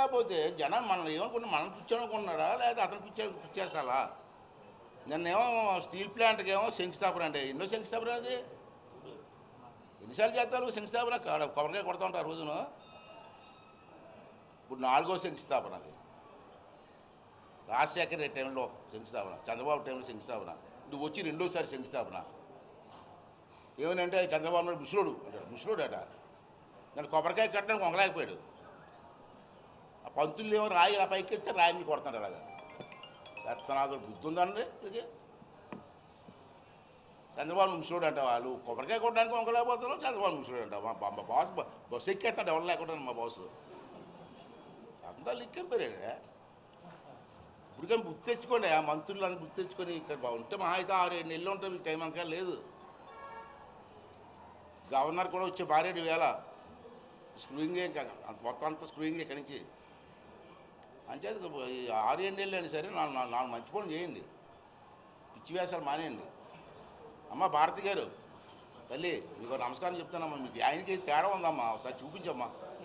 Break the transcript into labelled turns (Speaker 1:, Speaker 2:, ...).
Speaker 1: లేకపోతే జనం మనం ఏమనుకున్నా మనం పిచ్చానుకున్నాడా లేదా అతను పిచ్చా పిచ్చేసాలా నిన్నేమో స్టీల్ ప్లాంట్కి ఏమో శంకుస్థాపన అంటే ఎన్నో శంకుస్థాపన అది ఎన్నిసార్లు చేస్తారు శంకుస్థాపన కాడ కొబ్బరికాయ కొడతా ఉంటారు రోజును ఇప్పుడు నాలుగో శంకుస్థాపన అది రాజశేఖర్ రెడ్డి టైంలో శంకుస్థాపన చంద్రబాబు టైంలో శంకుస్థాపన నువ్వు వచ్చి రెండోసారి శంకుస్థాపన ఏమనంటే చంద్రబాబు నాయుడు ముసలోడు అంటాడు ముసలోడు అట నన్ను కొబ్బరికాయ కట్టడానికి వంగలేకపోయాడు ఆ పంతులు ఏమో రాయి ఇలా పైకి ఎత్తే రాయి మీద కొడతాడు అలాగా నాకు బుద్ధి ఉందండి ఇది చంద్రబాబు ముసలోడు అంట వాళ్ళు కొబ్బరికాయ కొట్టడానికి వంగలేకపోతున్నాం చంద్రబాబు ముసలోడు అంట మా మా బాస్ బ- బస్సు ఎక్కేస్తాడు ఎవరు లేకుండా మా బాసు అంతా లిక్కం పేరేడే ఇప్పుడు కానీ గుర్తు తెచ్చుకోండి ఆ మంత్రులు అంతా గుర్తు తెచ్చుకొని ఇక్కడ ఉంటే మహా అయితే ఆరు ఏడు నెలలు ఉంటుంది మీకు టైం అంతగా లేదు గవర్నర్ కూడా వచ్చే భార్య వేళ స్క్రూయింగ్ మొత్తం అంతా స్క్రూయింగ్ ఇక్కడి నుంచి అంచేది ఈ ఆరు ఏడు నెలలు అయినా సరే నాలుగు నాలుగు నాలుగు మంచి పనులు చేయండి పిచ్చి వేషాలు మానేయండి అమ్మ భారతి గారు తల్లి మీకు నమస్కారం చెప్తానమ్మా మీకు ఆయనకి తేడా ఉందమ్మా ఒకసారి చూపించమ్మా